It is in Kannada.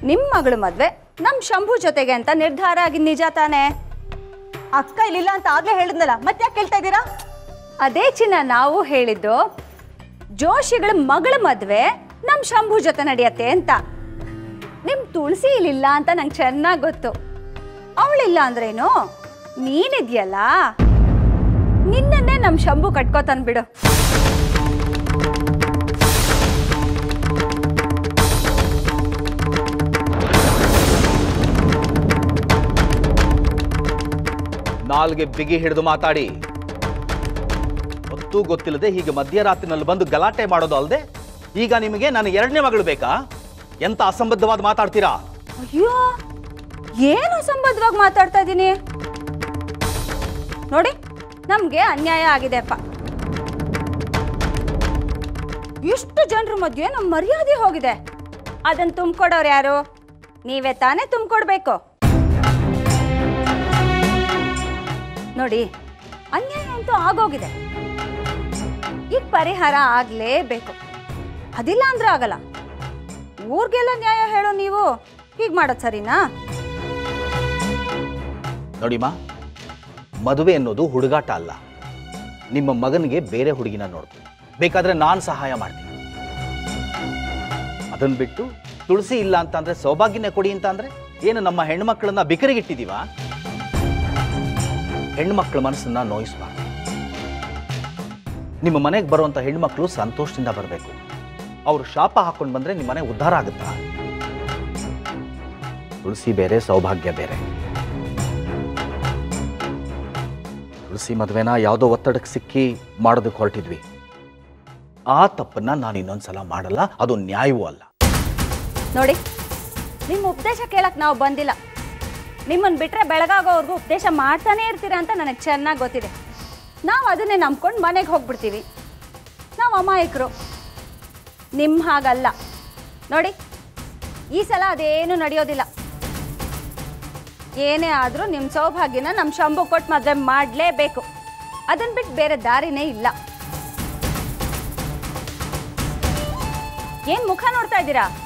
ನಿಮ್ಮ ಮಗಳು ಮದ್ವೆ ನಮ್ಮ ಶಂಭು ಜೊತೆಗೆ ಅಂತ ನಿರ್ಧಾರ ಆಗಿದ್ ನಿಜ ತಾನೇ ಅಕ್ಕ ಇಲ್ಲಿಲ್ಲ ಅಂತ ಆಗ್ಲೇ ಹೇಳಿದ್ನಲ್ಲ ಮತ್ತೆ ಯಾಕೆ ಕೇಳ್ತಾ ಇದ್ದೀರಾ ಅದೇ ಚಿನ್ನ ನಾವು ಹೇಳಿದ್ದು ಜೋಶಿಗಳ ಮಗಳ ಮದ್ವೆ ನಮ್ಮ ಶಂಭು ಜೊತೆ ನಡೆಯತ್ತೆ ಅಂತ ನಿಮ್ ತುಳಸಿ ಇಲ್ಲಿಲ್ಲ ಅಂತ ನಂಗೆ ಚೆನ್ನಾಗಿ ಗೊತ್ತು ಅವಳಿಲ್ಲ ಅಂದ್ರೇನು ನೀನಿದ್ಯಲ್ಲ ನಿನ್ನನ್ನೇ ನಮ್ಮ ಶಂಭು ಕಟ್ಕೋತಾನ್ ಬಿಡು ನಾಲ್ಗೆ ಬಿಗಿ ಹಿಡಿದು ಮಾತಾಡಿ ಗೊತ್ತೂ ಗೊತ್ತಿಲ್ಲದೆ ಹೀಗೆ ಮಧ್ಯರಾತ್ರಿನಲ್ಲಿ ಬಂದು ಗಲಾಟೆ ಮಾಡೋದು ಅಲ್ಲದೆ ಈಗ ನಿಮಗೆ ನನ್ನ ಎರಡನೇ ಮಗಳು ಬೇಕಾ ಎಂತ ಅಸಂಬದ್ಧವಾದ ಮಾತಾಡ್ತೀರಾ ಅಯ್ಯೋ ಏನು ಸಂಬದ್ಧವಾಗಿ ಮಾತಾಡ್ತಾ ಇದ್ದೀನಿ ನೋಡಿ ನಮಗೆ ಅನ್ಯಾಯ ಆಗಿದೆ ಅಪ್ಪ ಇಷ್ಟು ಜನರ ಮಧ್ಯೆ ನಮ್ಮ ಮರ್ಯಾದೆ ಹೋಗಿದೆ ಅದನ್ನು ತುಂಬಿಕೊಡೋರು ಯಾರು ನೀವೇ ತಾನೇ ತುಂಬಿಕೊಡ್ಬೇಕು ನೋಡಿ ಅನ್ಯಾಯ ಅಂತೂ ಆಗೋಗಿದೆ ಈಗ ಪರಿಹಾರ ಆಗಲೇಬೇಕು ಅದಿಲ್ಲ ಅಂದ್ರೆ ಆಗಲ್ಲ ಊರಿಗೆಲ್ಲ ನ್ಯಾಯ ಹೇಳೋ ನೀವು ಹೀಗೆ ಮಾಡೋದು ಸರಿನಾ ನೋಡಿಮಾ ಮದುವೆ ಅನ್ನೋದು ಹುಡುಗಾಟ ಅಲ್ಲ ನಿಮ್ಮ ಮಗನಿಗೆ ಬೇರೆ ಹುಡುಗಿನ ನೋಡ್ತೀನಿ ಬೇಕಾದ್ರೆ ನಾನು ಸಹಾಯ ಮಾಡ್ತೀನಿ ಅದನ್ನ ಬಿಟ್ಟು ತುಳಸಿ ಇಲ್ಲ ಅಂತ ಅಂದ್ರೆ ಸೌಭಾಗ್ಯನೇ ಕೊಡಿ ಅಂತ ಅಂದ್ರೆ ಏನು ನಮ್ಮ ಹೆಣ್ಮಕ್ಳನ್ನ ಬಿಕರಿಗಿಟ್ಟಿದೀವ ಹೆಣ್ಮಕ್ಳ ಮನಸ್ಸನ್ನ ನೋಯಿಸ್ಬಾರ್ದು ನಿಮ್ಮ ಮನೆಗೆ ಬರುವಂತ ಹೆಣ್ಮಕ್ಳು ಸಂತೋಷದಿಂದ ಬರಬೇಕು ಅವ್ರು ಶಾಪ ಹಾಕೊಂಡು ಬಂದ್ರೆ ನಿಮ್ಮ ಮನೆ ಉದ್ಧಾರ ಆಗುತ್ತಾ ತುಳಸಿ ಬೇರೆ ಸೌಭಾಗ್ಯ ಬೇರೆ ತುಳಸಿ ಮದುವೆನ ಯಾವುದೋ ಒತ್ತಡಕ್ಕೆ ಸಿಕ್ಕಿ ಮಾಡೋದಕ್ಕೆ ಹೊರಟಿದ್ವಿ ಆ ತಪ್ಪನ್ನ ನಾನು ಇನ್ನೊಂದ್ಸಲ ಮಾಡಲ್ಲ ಅದು ನ್ಯಾಯವೂ ಅಲ್ಲ ನೋಡಿ ನಿಮ್ಮ ಉಪದೇಶ ಕೇಳಕ್ ನಾವು ಬಂದಿಲ್ಲ ನಿಮ್ಮನ್ನು ಬಿಟ್ರೆ ಬೆಳಗಾಗೋವರೆಗೂ ಉಪದೇಶ ಮಾಡ್ತಾನೆ ಇರ್ತೀರಾ ಅಂತ ನನಗೆ ಚೆನ್ನಾಗಿ ಗೊತ್ತಿದೆ ನಾವು ಅದನ್ನೇ ನಂಬ್ಕೊಂಡು ಮನೆಗೆ ಹೋಗ್ಬಿಡ್ತೀವಿ ನಾವು ಅಮಾಯಕರು ನಿಮ್ಮ ಹಾಗಲ್ಲ ನೋಡಿ ಈ ಸಲ ಅದೇನು ನಡೆಯೋದಿಲ್ಲ ಏನೇ ಆದರೂ ನಿಮ್ಮ ಸೌಭಾಗ್ಯನ ನಮ್ಮ ಶಂಭು ಕೊಟ್ಟು ಮದುವೆ ಮಾಡಲೇಬೇಕು ಅದನ್ನು ಬಿಟ್ಟು ಬೇರೆ ದಾರಿನೇ ಇಲ್ಲ ಏನು ಮುಖ ನೋಡ್ತಾ ಇದ್ದೀರಾ